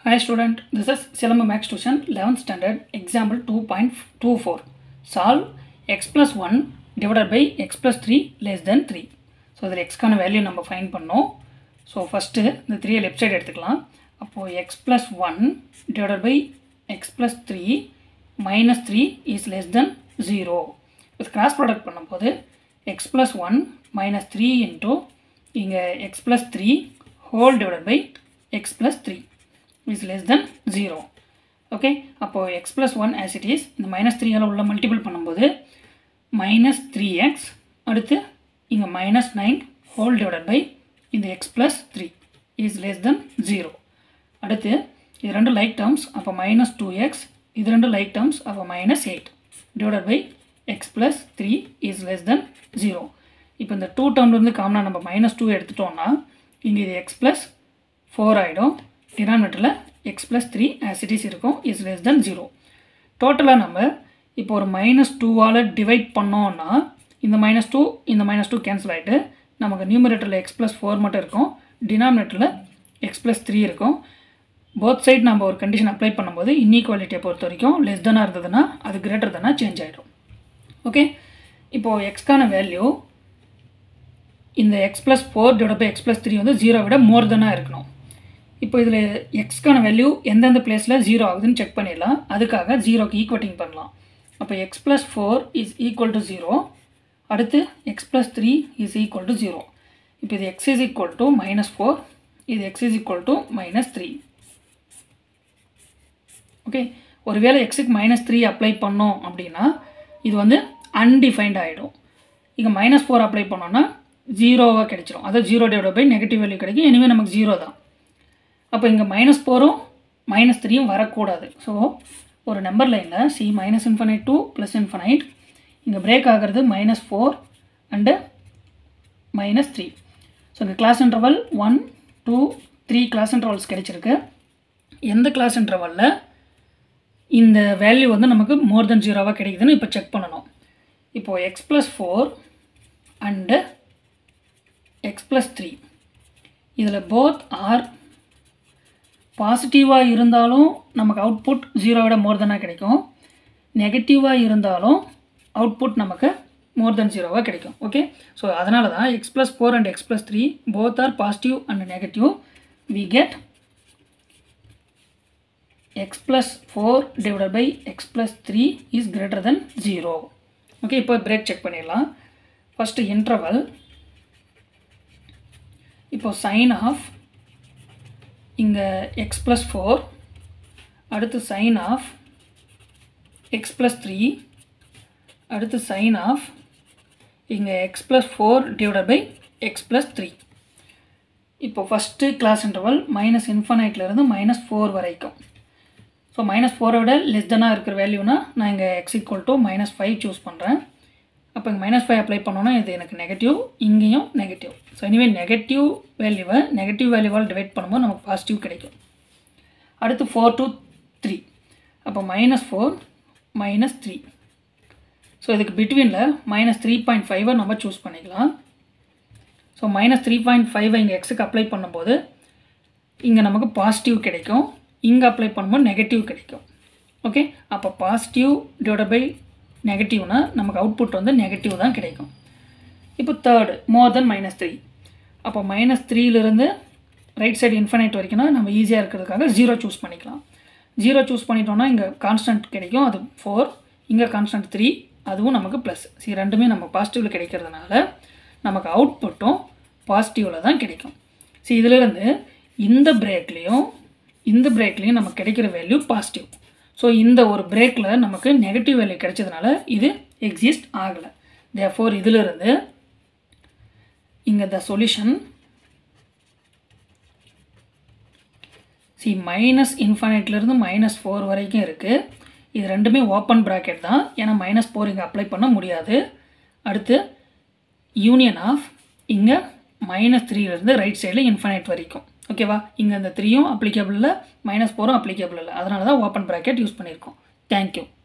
Hi student, this is Silamba Max Tuition 11th standard example 2.24. Solve x plus 1 divided by x plus 3 less than 3. So இதில் எக்ஸ்க்கான value நம்ம find பண்ணோம் so first இந்த த்ரீயை left side எடுத்துக்கலாம் அப்போது x plus one divided by x plus three minus three is less than zero இது cross product பண்ணும்போது x plus one minus three into இங்கே x plus three whole divided by x plus three is less than zero okay அப்போது x plus one as it is இந்த minus த்ரீயால் உள்ள multiple பண்ணும்போது minus three x அடுத்து இங்கே minus nine whole divided by இந்த x plus three is less than zero அடுத்து இது ரெண்டு லைக் டேர்ம்ஸ் அப்போ மைனஸ் டூ எக்ஸ் இது ரெண்டு லைக் டேர்ம்ஸ் அப்போ minus eight divided by x plus three is less than zero இப்போ இந்த டூ டேர்ம்லேருந்து காமனாக நம்ம மைனஸ் டூ எடுத்துட்டோம்னா இங்கே இது எக்ஸ் ப்ளஸ் ஃபோர் ஆகிடும் டினாமினேட்டரில் எக்ஸ் ப்ளஸ் த்ரீ ஆசிட்டிஸ் இருக்கும் இஸ் லெஸ் தென் ஜீரோ டோட்டலாக நம்ம இப்போ ஒரு மைனஸ் டூவால் டிவைட் பண்ணோன்னா இந்த மைனஸ் டூ இந்த மைனஸ் டூ கேன்சல் ஆகிட்டு நமக்கு நியூமரேட்டரில் எக்ஸ் ப்ளஸ் ஃபோர் மட்டும் இருக்கும் டினாமினேட்டரில் எக்ஸ் ப்ளஸ் த்ரீ இருக்கும் போத் சைட் நம்ம ஒரு கண்டிஷன் அப்ளை பண்ணும்போது இன்இக்வாலிட்டியை பொறுத்த வரைக்கும் லெஸ் தானாக இருந்ததுன்னா அது கிரேட்டர் தானாக சேஞ்ச் ஆகிடும் ஓகே இப்போது எக்ஸ்க்கான வேல்யூ இந்த x plus four divide by x plus three வந்து ஜீரோ விட மோர் தானாக இருக்கணும் இப்போ இதில் எக்ஸ்க்கான வேல்யூ எந்தெந்த பிளேஸில் ஜீரோ ஆகுதுன்னு செக் பண்ணிடலாம் அதுக்காக ஜீரோக்கு ஈக்குவட்டிங் பண்ணலாம் அப்போ x plus four is equal to zero அடுத்து x plus three is equal to zero இப்போ இது x is equal to minus four இது x is equal to minus three okay ஒருவேளை எக்ஸுக்கு மைனஸ் த்ரீ அப்ளை பண்ணோம் அப்படின்னா இது வந்து அன்டிஃபைன்ட் ஆகிடும் இங்கே மைனஸ் ஃபோர் அப்ளை பண்ணோன்னா ஜீரோவாக கிடைச்சிரும் அதாவது zero divide by negative value கிடைக்கும் எனிவே நமக்கு ஜீரோ தான் அப்போ இங்கே மைனஸ் ஃபோரும் மைனஸ் த்ரீயும் வரக்கூடாது ஸோ ஒரு நம்பர் லைனில் சி minus infinite to plus infinite இங்கே பிரேக் ஆகிறது minus four and minus three so இங்கே class interval one two three class intervals கிடைச்சிருக்கு எந்த கிளாஸ் இன்டர்வலில் இந்த வேல்யூ வந்து நமக்கு மோர் தென் ஜீரோவாக கிடைக்குதுன்னு இப்போ செக் பண்ணணும் இப்போது x plus four and x plus three இதில் போத் ஆர் பாசிட்டிவாக இருந்தாலும் நமக்கு அவுட்புட் ஜீரோவோட மோர் தென்னாக கிடைக்கும் நெகட்டிவாக இருந்தாலும் அவுட்புட் நமக்கு மோர் தென் ஜீரோவாக கிடைக்கும் ஓகே ஸோ அதனால தான் x plus four and x plus three both are positive and negative we get x plus four divide by x plus three is greater than zero okay இப்போ break check பண்ணிடலாம் first interval இப்போ sign of இங்கே x plus four அடுத்து sign of x plus three அடுத்து sign of இங்கே x plus four divide by x plus three இப்போ first class interval minus இன்ஃபனைட்லேருந்து minus four வரைக்கும் ஸோ மைனஸ் ஃபோரை விட லெஸ் தெனாக இருக்கிற வேல்யூனா நான் இங்கே x equal to minus five choose பண்ணுறேன் அப்போ இங்கே மைனஸ் ஃபைவ் அப்ளை பண்ணோன்னா இது எனக்கு நெகட்டிவ் இங்கேயும் நெகட்டிவ் ஸோ எனிவே நெகட்டிவ் வேல்யூவை நெகட்டிவ் வேல்யூவால் டிவைட் பண்ணும்போது நமக்கு பாசிட்டிவ் கிடைக்கும் அடுத்து ஃபோர் டூ த்ரீ அப்போ minus four minus three so இதுக்கு பிட்வீனில் மைனஸ் த்ரீ பாயிண்ட் ஃபைவை நம்ம சூஸ் பண்ணிக்கலாம் ஸோ மைனஸ் த்ரீ பாயிண்ட் ஃபைவை இங்கே எக்ஸுக்கு அப்ளை பண்ணும்போது இங்கே நமக்கு பாசிட்டிவ் கிடைக்கும் இங்கே அப்ளை பண்ணும்போது நெகட்டிவ் கிடைக்கும் ஓகே அப்போ பாசிட்டிவ் டிவைட் பை நெகட்டிவ்னா நமக்கு அவுட்புட் வந்து நெகட்டிவ் தான் கிடைக்கும் இப்போ third more than minus three அப்போ மைனஸ் த்ரீலேருந்து ரைட் சைடு இன்ஃபனைட் வரைக்கும்னா நம்ம ஈஸியாக இருக்கிறதுக்காக ஜீரோ சூஸ் பண்ணிக்கலாம் ஜீரோ சூஸ் பண்ணிட்டோம்னா இங்கே கான்ஸ்டன்ட் கிடைக்கும் அது ஃபோர் இங்கே கான்ஸ்டன்ட் த்ரீ அதுவும் நமக்கு ப்ளஸ் சி ரெண்டுமே நம்ம பாசிட்டிவில் கிடைக்கிறதுனால நமக்கு அவுட்புட்டும் பாசிட்டிவில் தான் கிடைக்கும் ஸோ இதிலிருந்து இந்த பிரேக்லேயும் இந்த பிரேக்லேயும் நமக்கு கிடைக்கிற வேல்யூ பாசிட்டிவ் ஸோ இந்த ஒரு பிரேக்கில் நமக்கு நெகட்டிவ் வேல்யூ கிடைச்சதுனால இது எக்ஸிஸ்ட் ஆகலை தே ஃபோர் இதிலிருந்து இங்கே த சொல்யூஷன் சி மைனஸ் இன்ஃபைனைட்லேருந்து மைனஸ் ஃபோர் வரைக்கும் இருக்குது இது ரெண்டுமே ஓப்பன் ப்ராக்கெட் தான் ஏன்னா மைனஸ் ஃபோர் இங்கே அப்ளை பண்ண முடியாது அடுத்து யூனியன் ஆஃப் இங்கே மைனஸ் த்ரீலேருந்து ரைட் சைடில் இன்ஃபைனைட் வரைக்கும் ஓகேவா இங்கே இந்த த்ரீயும் அப்ளிகபிள் இல்லை மைனஸ் ஃபோரும் அப்ளிகபிள் இல்லை அதனால தான் ஓப்பன் ப்ராக்கெட் யூஸ் பண்ணியிருக்கோம் தேங்க்யூ